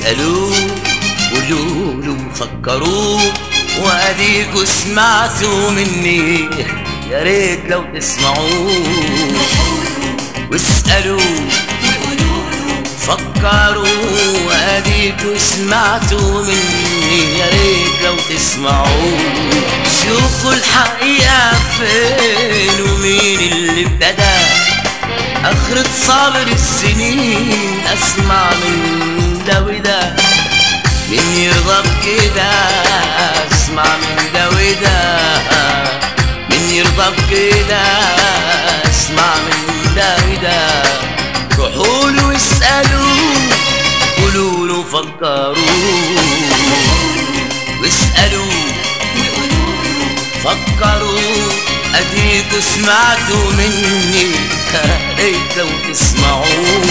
واسألوه قولوا له فكروه واديكوا سمعتوا مني يا ريت لو تسمعوه واسألوه فكروا اديكوا سمعتوا مني يا ريت لو تسمعوا شوفوا الحقيقة فين ومين اللي ابتدى اخرة صابر السنين اسمع من ده وده مين يرضى بكده اسمع من ده وده مين يرضى بكده اسمع من ده وده روحوا له واسألوه قولوا له فكروا واسألوه فكروا اديكوا سمعتوا مني يا ريت لو تسمعوه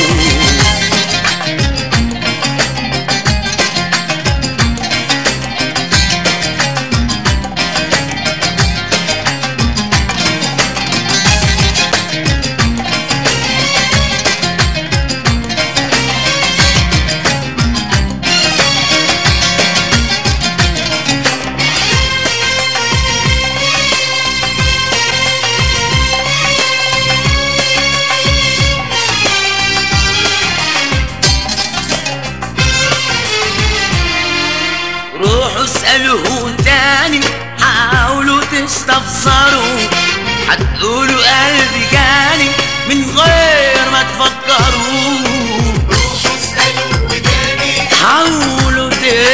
روحوا اسألوه تاني حاولوا تستفسروا هتقولوا قلبي جاني من غير ما تفكروا روحوا اسألوا وداني حاولوا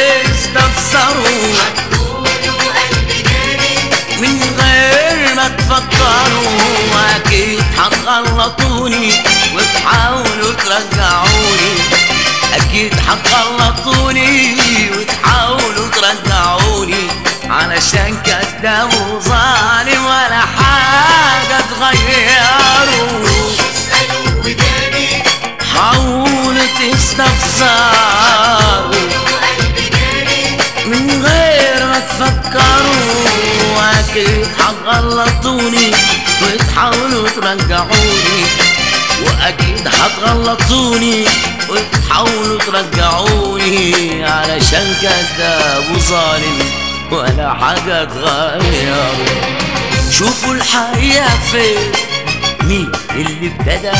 تستفسروا هتقولوا قلبي جاني من غير ما تفكروا اكيد هتغلطوني وتحاولوا ترجعوني اكيد هتغلطوني وتحاولوا ترجعوني علشان كداب وظالم ولا حاجة تغيروا روحوا اسألوا وداني حاولوا تستفسروا هتقولوا قلبي جاني من غير ما تفكروا اكيد هتغلطوني وتحاولوا ترجعوني واكيد هتغلطوني وتحاولوا ترجعوني علشان كذاب وظالم ولا حاجة تغيروا شوفوا الحقيقة فين مين اللي ابتدى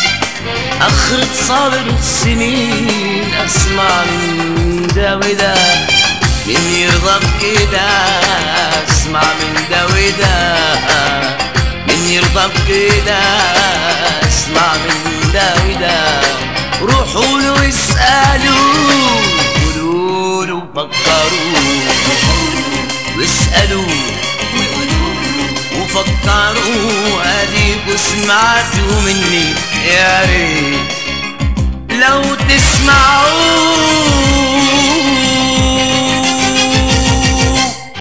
أخرة صابر السنين أسمع من ده وده مين يرضى بكده أسمع من ده وده مين يرضى بكده أسمع من ده وده روحوا له اسألوا قولوا له فكروا واسألوا وفكروا اديكوا سمعتوا مني